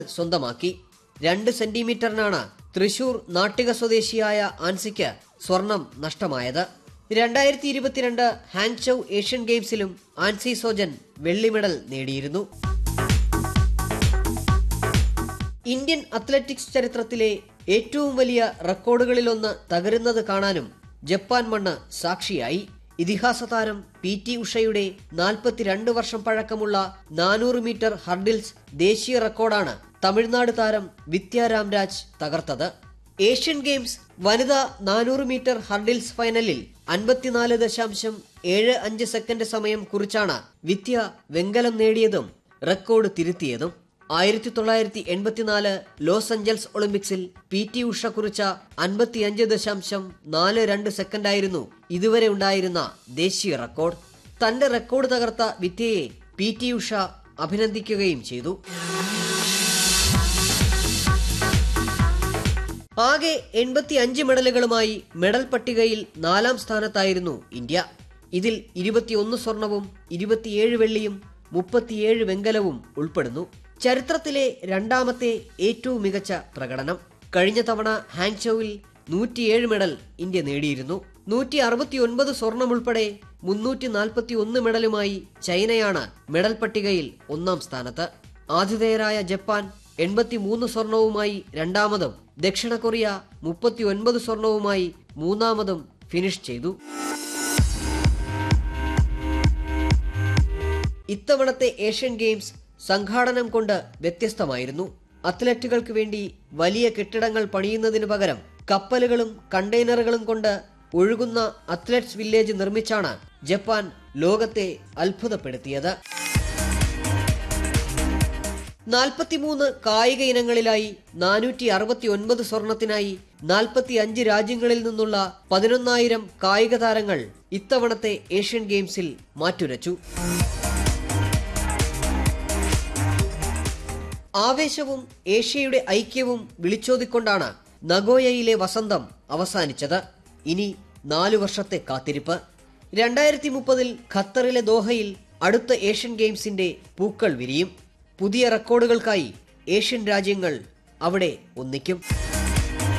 സ്വന്തമാക്കി രണ്ട് സെന്റിമീറ്ററിനാണ് തൃശൂർ നാട്ടിക സ്വദേശിയായ ആൻസിക്ക് സ്വർണം നഷ്ടമായത് രണ്ടായിരത്തി ഇരുപത്തിരണ്ട് ഹാങ്ചൌ ഏഷ്യൻ ഗെയിംസിലും ആൻസി സോജൻ വെള്ളി മെഡൽ നേടിയിരുന്നു ഇന്ത്യൻ അത്ലറ്റിക്സ് ചരിത്രത്തിലെ ഏറ്റവും വലിയ റെക്കോർഡുകളിലൊന്ന് തകരുന്നത് കാണാനും ജപ്പാൻ മണ്ണ് സാക്ഷിയായി ഇതിഹാസ താരം പി ടി ഉഷയുടെ നാൽപ്പത്തിരണ്ട് വർഷം പഴക്കമുള്ള നാനൂറ് മീറ്റർ ഹർഡിൽസ് ദേശീയ റെക്കോർഡാണ് തമിഴ്നാട് താരം വിദ്യ രാംരാജ് തകർത്തത് ഏഷ്യൻ ഗെയിംസ് വനിതാ നാനൂറ് മീറ്റർ ഹർഡിൽസ് ഫൈനലിൽ അൻപത്തിനാല് ദശാംശം ഏഴ് അഞ്ച് സെക്കൻഡ് സമയം കുറിച്ചാണ് വിദ്യ വെങ്കലം നേടിയതും റെക്കോർഡ് തിരുത്തിയതും ആയിരത്തി തൊള്ളായിരത്തി എൺപത്തിനാല് ലോസ് ഏഞ്ചൽസ് ഒളിമ്പിക്സിൽ പി ടി ഉഷ കുറിച്ച അൻപത്തിയഞ്ച് ദശാംശം നാല് രണ്ട് സെക്കൻഡായിരുന്നു ഇതുവരെ ഉണ്ടായിരുന്ന ദേശീയ റെക്കോർഡ് തന്റെ റെക്കോർഡ് തകർത്ത വിദ്യയെ പി ടി ഉഷ അഭിനന്ദിക്കുകയും ചെയ്തു ആകെ എൺപത്തി അഞ്ച് മെഡലുകളുമായി മെഡൽ പട്ടികയിൽ നാലാം സ്ഥാനത്തായിരുന്നു ഇന്ത്യ ഇതിൽ ഇരുപത്തിയൊന്ന് സ്വർണവും ഇരുപത്തിയേഴ് വെള്ളിയും മുപ്പത്തിയേഴ് വെങ്കലവും ഉൾപ്പെടുന്നു ചരിത്രത്തിലെ രണ്ടാമത്തെ ഏറ്റവും മികച്ച പ്രകടനം കഴിഞ്ഞ തവണ ഹാങ്ചോവിൽ നൂറ്റിയേഴ് മെഡൽ ഇന്ത്യ നേടിയിരുന്നു നൂറ്റി അറുപത്തിയൊൻപത് സ്വർണം ഉൾപ്പെടെ മുന്നൂറ്റി നാൽപ്പത്തി ഒന്ന് മെഡലുമായി ചൈനയാണ് മെഡൽ പട്ടികയിൽ ഒന്നാം സ്ഥാനത്ത് ആതിഥേയരായ ജപ്പാൻ എൺപത്തിമൂന്ന് സ്വർണവുമായി രണ്ടാമതും ദക്ഷിണ കൊറിയ മുപ്പത്തി ഒൻപത് സ്വർണവുമായി മൂന്നാമതും ഫിനിഷ് ചെയ്തു ഇത്തവണത്തെ ഏഷ്യൻ ഗെയിംസ് സംഘാടനം കൊണ്ട് വ്യത്യസ്തമായിരുന്നു അത്ലറ്റുകൾക്ക് വേണ്ടി വലിയ കെട്ടിടങ്ങൾ പണിയുന്നതിനു പകരം കപ്പലുകളും കണ്ടെയ്നറുകളും കൊണ്ട് ഒഴുകുന്ന അത്ലറ്റ്സ് വില്ലേജ് നിർമ്മിച്ചാണ് ജപ്പാൻ ലോകത്തെ അത്ഭുതപ്പെടുത്തിയത് നാൽപ്പത്തിമൂന്ന് കായിക ഇനങ്ങളിലായി നാനൂറ്റി അറുപത്തി ഒൻപത് സ്വർണത്തിനായി നാൽപ്പത്തി അഞ്ച് രാജ്യങ്ങളിൽ നിന്നുള്ള പതിനൊന്നായിരം കായിക താരങ്ങൾ ഇത്തവണത്തെ ഏഷ്യൻ ഗെയിംസിൽ മാറ്റുരച്ചു ആവേശവും ഏഷ്യയുടെ ഐക്യവും വിളിച്ചോതിക്കൊണ്ടാണ് നഗോയയിലെ വസന്തം അവസാനിച്ചത് ഇനി നാലു വർഷത്തെ കാത്തിരിപ്പ് രണ്ടായിരത്തി മുപ്പതിൽ ഖത്തറിലെ ദോഹയിൽ അടുത്ത ഏഷ്യൻ ഗെയിംസിന്റെ പൂക്കൾ വിരിയും പുതിയ റെക്കോർഡുകൾക്കായി ഏഷ്യൻ രാജ്യങ്ങൾ അവിടെ ഒന്നിക്കും